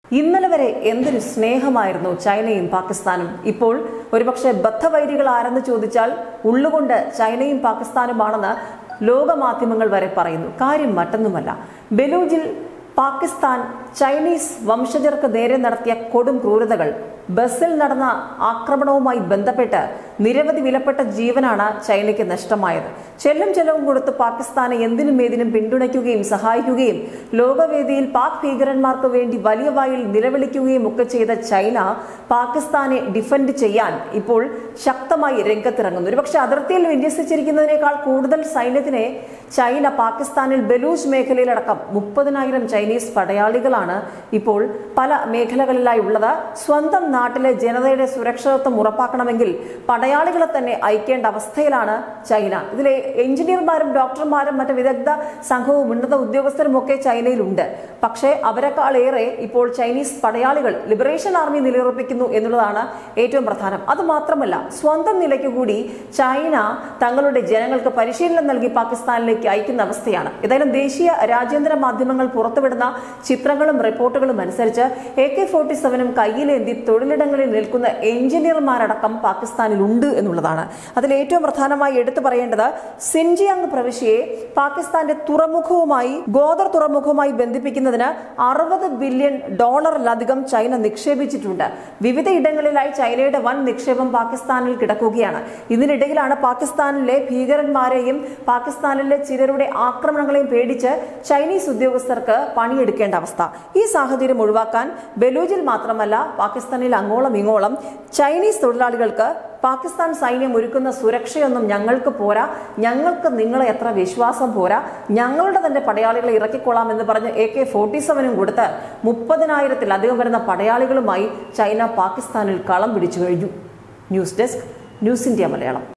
ഇന്നലെ വരെ എന്തൊരു സ്നേഹമായിരുന്നു ചൈനയും പാകിസ്ഥാനും ഇപ്പോൾ ഒരുപക്ഷെ ബദ്ധവൈരികൾ ആരെന്ന് ചോദിച്ചാൽ ഉള്ളുകൊണ്ട് ചൈനയും പാകിസ്ഥാനുമാണെന്ന് ലോകമാധ്യമങ്ങൾ വരെ പറയുന്നു കാര്യം മറ്റൊന്നുമല്ല ബലൂജിൽ പാകിസ്ഥാൻ ചൈനീസ് വംശജർക്ക് നേരെ നടത്തിയ കൊടും ക്രൂരതകൾ ബസ്സിൽ നടന്ന ആക്രമണവുമായി ബന്ധപ്പെട്ട് നിരവധി വിലപ്പെട്ട ജീവനാണ് ചൈനയ്ക്ക് നഷ്ടമായത് ചെല്ലും ചെലവും കൊടുത്ത് പാകിസ്ഥാനെ എന്തിനും ഏതിനും പിന്തുണയ്ക്കുകയും സഹായിക്കുകയും ലോകവേദിയിൽ പാക് ഭീകരന്മാർക്ക് വേണ്ടി വലിയ വായിൽ നിലവിളിക്കുകയും ഒക്കെ ചെയ്ത ചൈന പാകിസ്ഥാനെ ഡിഫൻഡ് ചെയ്യാൻ ഇപ്പോൾ ശക്തമായി രംഗത്തിറങ്ങുന്നു ഒരുപക്ഷെ അതിർത്തിയിൽ വിന്യസിച്ചിരിക്കുന്നതിനേക്കാൾ കൂടുതൽ സൈന്യത്തിനെ ചൈന പാകിസ്ഥാനിൽ ബലൂച്ച് മേഖലയിലടക്കം മുപ്പതിനായിരം ചൈനീസ് പടയാളികളാണ് ഇപ്പോൾ പല മേഖലകളിലായി ഉള്ളത് സ്വന്തം നാട്ടിലെ ജനതയുടെ സുരക്ഷിതത്വം ഉറപ്പാക്കണമെങ്കിൽ പടയാളികളെ തന്നെ അയക്കേണ്ട അവസ്ഥയിലാണ് ചൈന ഇതിലെ എഞ്ചിനീയർമാരും ഡോക്ടർമാരും മറ്റ് വിദഗ്ധ സംഘവും ഉന്നത ഉദ്യോഗസ്ഥരും ഒക്കെ ചൈനയിലുണ്ട് പക്ഷേ അവരെക്കാൾ ഏറെ ഇപ്പോൾ ചൈനീസ് പടയാളികൾ ലിബറേഷൻ ആർമി നിലയുറപ്പിക്കുന്നു എന്നുള്ളതാണ് ഏറ്റവും പ്രധാനം അത് മാത്രമല്ല സ്വന്തം നിലയ്ക്ക് കൂടി ചൈന തങ്ങളുടെ ജനങ്ങൾക്ക് പരിശീലനം നൽകി പാകിസ്ഥാനിലേക്ക് അയക്കുന്ന അവസ്ഥയാണ് ഏതായാലും ദേശീയ രാജ്യാന്തര മാധ്യമങ്ങൾ പുറത്തുവിടുന്ന ചിത്രങ്ങളും റിപ്പോർട്ടുകളും അനുസരിച്ച് എ കെ ഫോർട്ടി സെവനും കയ്യിലേന്തി തൊഴിലിടങ്ങളിൽ നിൽക്കുന്ന എഞ്ചിനീയർമാരടക്കം പാകിസ്ഥാനിൽ ഉണ്ട് എന്നുള്ളതാണ് അതിൽ ഏറ്റവും പ്രധാനമായി എടുത്തു പറയേണ്ടത് സിൻജിയാങ് പ്രവിശ്യയെ പാകിസ്ഥാന്റെ തുറമുഖവുമായി ഗോദർ തുറമുഖവുമായി ബന്ധിപ്പിക്കുന്നതിന് അറുപത് ബില്യൺ ഡോളറിലധികം ചൈന നിക്ഷേപിച്ചിട്ടുണ്ട് വിവിധ ഇടങ്ങളിലായി ചൈനയുടെ വൻ നിക്ഷേപം പാകിസ്ഥാനിൽ കിടക്കുകയാണ് ഇതിനിടയിലാണ് പാകിസ്ഥാനിലെ ഭീകരന്മാരെയും പാകിസ്ഥാനിലെ ചിലരുടെ ആക്രമണങ്ങളെയും പേടിച്ച് ചൈനീസ് ഉദ്യോഗസ്ഥർക്ക് പണിയെടുക്കേണ്ട അവസ്ഥ ഈ സാഹചര്യം ഒഴിവാക്കാൻ ബലൂജിൽ മാത്രമല്ല പാകിസ്ഥാനിൽ അങ്ങോളം ഇങ്ങോളം ചൈനീസ് തൊഴിലാളികൾക്ക് പാകിസ്ഥാൻ സൈന്യം ഒരുക്കുന്ന സുരക്ഷയൊന്നും ഞങ്ങൾക്ക് പോരാ ഞങ്ങൾക്ക് നിങ്ങളെ എത്ര വിശ്വാസം പോരാ ഞങ്ങളുടെ തന്നെ പടയാളികളെ ഇറക്കിക്കൊള്ളാം എന്ന് പറഞ്ഞ് എ കെ ഫോർട്ടി സെവനും കൊടുത്ത് മുപ്പതിനായിരത്തിലധികം വരുന്ന പടയാളികളുമായി ചൈന പാകിസ്ഥാനിൽ കളം പിടിച്ചു കഴിഞ്ഞു news desk news India Malayalam